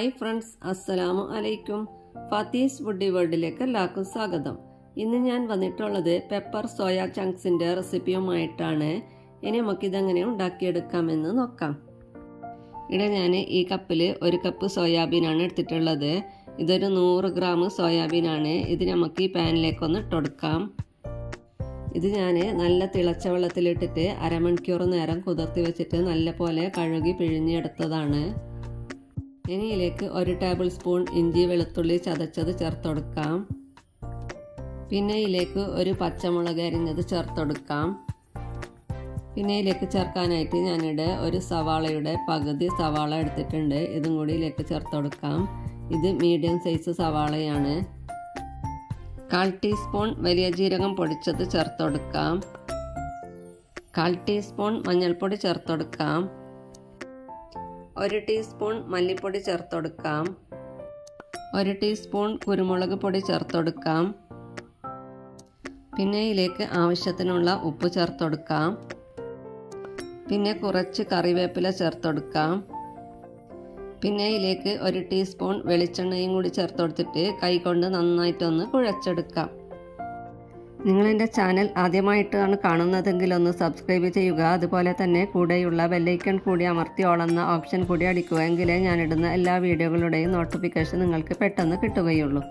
hi friends അസ്സലാമു അലൈക്കും Fathi's woody വേൾഡിലേക്ക് എല്ലാവർക്കും സ്വാഗതം ഇന്ന് ഞാൻ വന്നിട്ടുള്ളത് പെപ്പർ സോയ ചങ്ക്സിൻ്റെ റെസിപ്പിയുമായിട്ടാണ് ഇനി നമുക്കിതെങ്ങനെ ഉണ്ടാക്കിയെടുക്കാമെന്ന് നോക്കാം ഇവിടെ ഞാൻ ഈ കപ്പിൽ ഒരു കപ്പ് സോയാബീനാണ് എടുത്തിട്ടുള്ളത് ഇതൊരു നൂറ് ഗ്രാം സോയാബീനാണ് ഇത് നമുക്ക് ഈ പാനിലേക്കൊന്ന് ഇട്ടുകൊടുക്കാം ഇത് ഞാൻ നല്ല തിളച്ച വെള്ളത്തിലിട്ടിട്ട് അരമണിക്കൂർ നേരം കുതിർത്തി വെച്ചിട്ട് നല്ല പോലെ കഴുകി പിഴിഞ്ഞെടുത്തതാണ് ഇനി ഇതിലേക്ക് ഒരു ടേബിൾ സ്പൂൺ ഇഞ്ചി വെളുത്തുള്ളി ചതച്ചത് ചേർത്തൊടുക്കാം പിന്നെ ഇതിലേക്ക് ഒരു പച്ചമുളക് അരിഞ്ഞത് ചേർത്തൊടുക്കാം പിന്നെ ഇതിലേക്ക് ചേർക്കാനായിട്ട് ഞാനിവിടെ ഒരു സവാളയുടെ പകുതി സവാള എടുത്തിട്ടുണ്ട് ഇതും കൂടി ഇതിലേക്ക് ചേർത്തൊടുക്കാം ഇത് മീഡിയം സൈസ് സവാളയാണ് കാൽ ടീസ്പൂൺ വലിയ ജീരകം പൊടിച്ചത് ചേർത്തൊടുക്കാം കാൽ ടീസ്പൂൺ മഞ്ഞൾപ്പൊടി ചേർത്തൊടുക്കാം ഒരു ടീസ്പൂൺ മല്ലിപ്പൊടി ചേർത്തൊടുക്കാം ഒരു ടീസ്പൂൺ കുരുമുളക് പൊടി ചേർത്തൊടുക്കാം പിന്നെ ഇതിലേക്ക് ആവശ്യത്തിനുള്ള ഉപ്പ് ചേർത്തൊടുക്കാം പിന്നെ കുറച്ച് കറിവേപ്പില ചേർത്തൊടുക്കാം പിന്നെ ഇതിലേക്ക് ഒരു ടീസ്പൂൺ വെളിച്ചെണ്ണയും കൂടി ചേർത്ത് കൊടുത്തിട്ട് കൈകൊണ്ട് നന്നായിട്ടൊന്ന് കുഴച്ചെടുക്കാം നിങ്ങൾ എൻ്റെ ചാനൽ ആദ്യമായിട്ടാണ് കാണുന്നതെങ്കിൽ ഒന്ന് സബ്സ്ക്രൈബ് ചെയ്യുക അതുപോലെ തന്നെ കൂടെയുള്ള ബെല്ലൈക്കൺ കൂടി അമർത്തി ഓളെന്ന ഓപ്ഷൻ കൂടി അടിക്കുക എങ്കിലേ ഞാനിടുന്ന എല്ലാ വീഡിയോകളുടെയും നോട്ടിഫിക്കേഷൻ നിങ്ങൾക്ക് പെട്ടെന്ന് കിട്ടുകയുള്ളൂ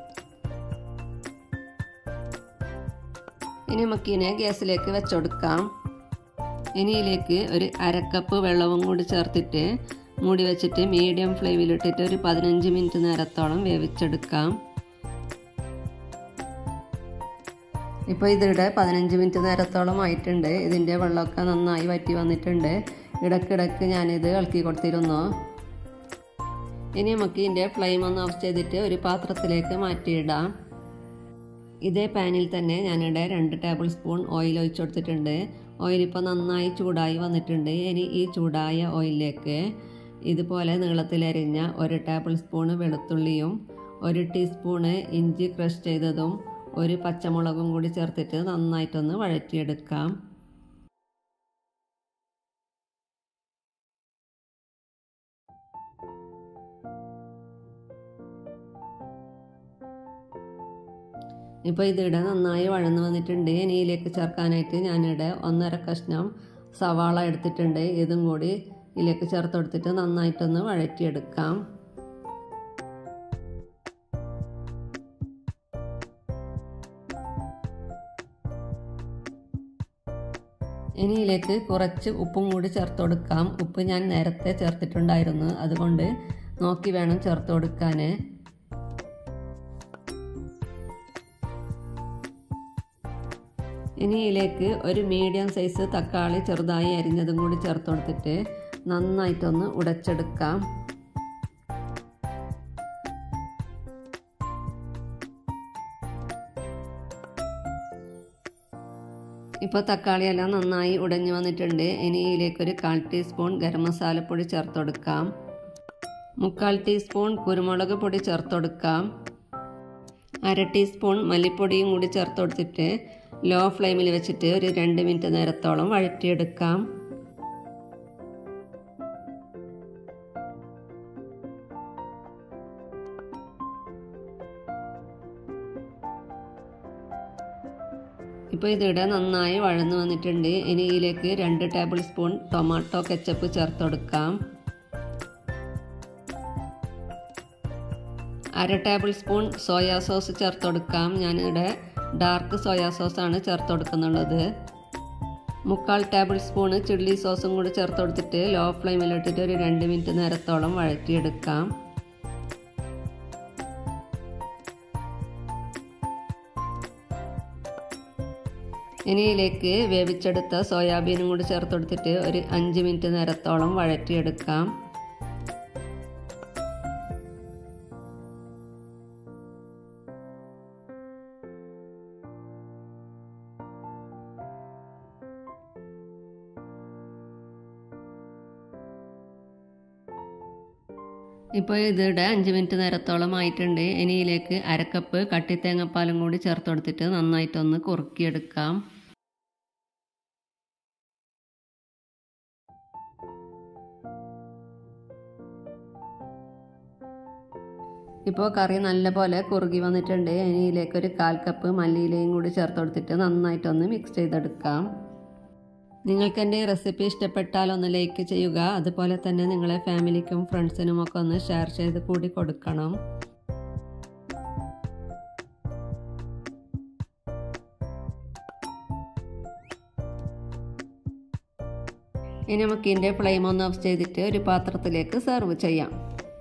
ഇനി നമുക്കിനെ ഗ്യാസിലേക്ക് വെച്ചെടുക്കാം ഇനി ഇതിലേക്ക് ഒരു അരക്കപ്പ് വെള്ളവും കൂടി ചേർത്തിട്ട് മൂടി വെച്ചിട്ട് മീഡിയം ഫ്ലെയിമിലിട്ടിട്ട് ഒരു പതിനഞ്ച് മിനിറ്റ് നേരത്തോളം വേവിച്ചെടുക്കാം ഇപ്പോൾ ഇതിവിടെ പതിനഞ്ച് മിനിറ്റ് നേരത്തോളം ആയിട്ടുണ്ട് ഇതിൻ്റെ വെള്ളമൊക്കെ നന്നായി വറ്റി വന്നിട്ടുണ്ട് ഇടയ്ക്കിടയ്ക്ക് ഞാനിത് ഇളക്കി കൊടുത്തിരുന്നു ഇനി നമുക്ക് ഇതിൻ്റെ ഫ്ലെയിം ഒന്ന് ഓഫ് ചെയ്തിട്ട് ഒരു പാത്രത്തിലേക്ക് മാറ്റിയിടാം ഇതേ പാനിൽ തന്നെ ഞാനിവിടെ രണ്ട് ടേബിൾ സ്പൂൺ ഓയിൽ ഒഴിച്ചു കൊടുത്തിട്ടുണ്ട് ഓയിൽ ഇപ്പോൾ നന്നായി ചൂടായി വന്നിട്ടുണ്ട് ഇനി ഈ ചൂടായ ഓയിലിലേക്ക് ഇതുപോലെ നീളത്തിലരിഞ്ഞ ഒരു ടേബിൾ സ്പൂണ് വെളുത്തുള്ളിയും ഒരു ടീസ്പൂണ് ഇഞ്ചി ക്രഷ് ചെയ്തതും ഒരു പച്ചമുളകും കൂടി ചേർത്തിട്ട് നന്നായിട്ടൊന്ന് വഴറ്റിയെടുക്കാം ഇപ്പോൾ ഇതിവിടെ നന്നായി വഴന്ന് വന്നിട്ടുണ്ട് ഇനി ഇതിലേക്ക് ചേർക്കാനായിട്ട് ഞാനിവിടെ ഒന്നര കഷ്ണം സവാള എടുത്തിട്ടുണ്ട് ഇതും കൂടി ഇതിലേക്ക് ചേർത്ത് കൊടുത്തിട്ട് നന്നായിട്ടൊന്ന് വഴറ്റിയെടുക്കാം ഇനി ഇതിലേക്ക് കുറച്ച് ഉപ്പും കൂടി ചേർത്ത് കൊടുക്കാം ഉപ്പ് ഞാൻ നേരത്തെ ചേർത്തിട്ടുണ്ടായിരുന്നു അതുകൊണ്ട് നോക്കി വേണം ചേർത്ത് കൊടുക്കാൻ ഇനി ഇതിലേക്ക് ഒരു മീഡിയം സൈസ് തക്കാളി ചെറുതായി അരിഞ്ഞതും കൂടി ചേർത്ത് കൊടുത്തിട്ട് നന്നായിട്ടൊന്ന് ഉടച്ചെടുക്കാം ഇപ്പോൾ തക്കാളിയെല്ലാം നന്നായി ഉടഞ്ഞു വന്നിട്ടുണ്ട് ഇനി ഇതിലേക്കൊരു കാൽ ടീസ്പൂൺ ഗരം മസാലപ്പൊടി ചേർത്ത് കൊടുക്കാം മുക്കാൽ ടീസ്പൂൺ കുരുമുളക് പൊടി ചേർത്ത് കൊടുക്കാം അര ടീസ്പൂൺ മല്ലിപ്പൊടിയും കൂടി ചേർത്ത് കൊടുത്തിട്ട് ലോ ഫ്ലെയിമിൽ വെച്ചിട്ട് ഒരു രണ്ട് മിനിറ്റ് നേരത്തോളം വഴറ്റിയെടുക്കാം ഇപ്പോൾ ഇതിവിടെ നന്നായി വഴന്നു വന്നിട്ടുണ്ട് ഇനി ഇതിലേക്ക് രണ്ട് ടേബിൾ സ്പൂൺ ടൊമാറ്റോ കെച്ചപ്പ് ചേർത്ത് കൊടുക്കാം അര ടേബിൾ സ്പൂൺ സോയാ സോസ് ചേർത്ത് കൊടുക്കാം ഞാനിവിടെ ഡാർക്ക് സോയാ സോസാണ് ചേർത്ത് കൊടുക്കുന്നുള്ളത് മുക്കാൽ ടേബിൾ സ്പൂണ് ചില്ലി സോസും കൂടി ചേർത്ത് കൊടുത്തിട്ട് ലോ ഫ്ലെയിമിലിട്ടിട്ട് ഒരു രണ്ട് മിനിറ്റ് നേരത്തോളം വഴറ്റിയെടുക്കാം ഇനി ഇതിലേക്ക് വേവിച്ചെടുത്ത സോയാബീനും കൂടി ചേർത്ത് കൊടുത്തിട്ട് ഒരു അഞ്ച് മിനിറ്റ് നേരത്തോളം വഴറ്റിയെടുക്കാം ഇപ്പോൾ ഇതിടെ അഞ്ച് മിനിറ്റ് നേരത്തോളം ആയിട്ടുണ്ട് ഇനി ഇതിലേക്ക് അരക്കപ്പ് കട്ടിത്തേങ്ങപ്പാലും കൂടി ചേർത്ത് കൊടുത്തിട്ട് നന്നായിട്ടൊന്ന് കുറുക്കിയെടുക്കാം ഇപ്പോൾ കറി നല്ലപോലെ കുറുകി വന്നിട്ടുണ്ട് ഇനി ഇതിലേക്ക് ഒരു കാൽ കപ്പ് മല്ലിയിലയും കൂടി ചേർത്ത് കൊടുത്തിട്ട് നന്നായിട്ടൊന്ന് മിക്സ് ചെയ്തെടുക്കാം നിങ്ങൾക്ക് എൻ്റെ ഈ റെസിപ്പി ഇഷ്ടപ്പെട്ടാൽ ഒന്ന് ലൈക്ക് ചെയ്യുക അതുപോലെ തന്നെ നിങ്ങളെ ഫാമിലിക്കും ഫ്രണ്ട്സിനും ഒക്കെ ഒന്ന് ഷെയർ ചെയ്ത് കൂടി കൊടുക്കണം ഇനി നമുക്ക് ഇതിൻ്റെ ഫ്ലെയിം ഒന്ന് ഓഫ് ചെയ്തിട്ട് ഒരു പാത്രത്തിലേക്ക് സെർവ് ചെയ്യാം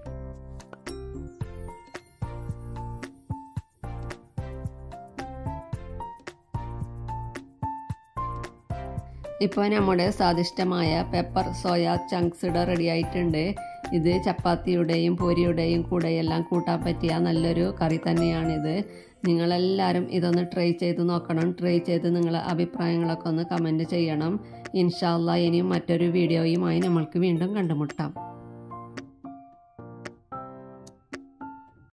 ഇപ്പോൾ നമ്മുടെ സ്വാദിഷ്ടമായ പെപ്പർ സോയ ചങ്ക്സ് ഇട റെഡി ആയിട്ടുണ്ട് ഇത് ചപ്പാത്തിയുടെയും പൂരിയുടെയും കൂടെയെല്ലാം കൂട്ടാൻ പറ്റിയ നല്ലൊരു കറി തന്നെയാണിത് നിങ്ങളെല്ലാവരും ഇതൊന്ന് ട്രൈ ചെയ്ത് നോക്കണം ട്രൈ ചെയ്ത് നിങ്ങളെ അഭിപ്രായങ്ങളൊക്കെ ഒന്ന് കമൻറ്റ് ചെയ്യണം ഇൻഷാല്ല ഇനിയും മറ്റൊരു വീഡിയോയുമായി നമ്മൾക്ക് വീണ്ടും കണ്ടുമുട്ടാം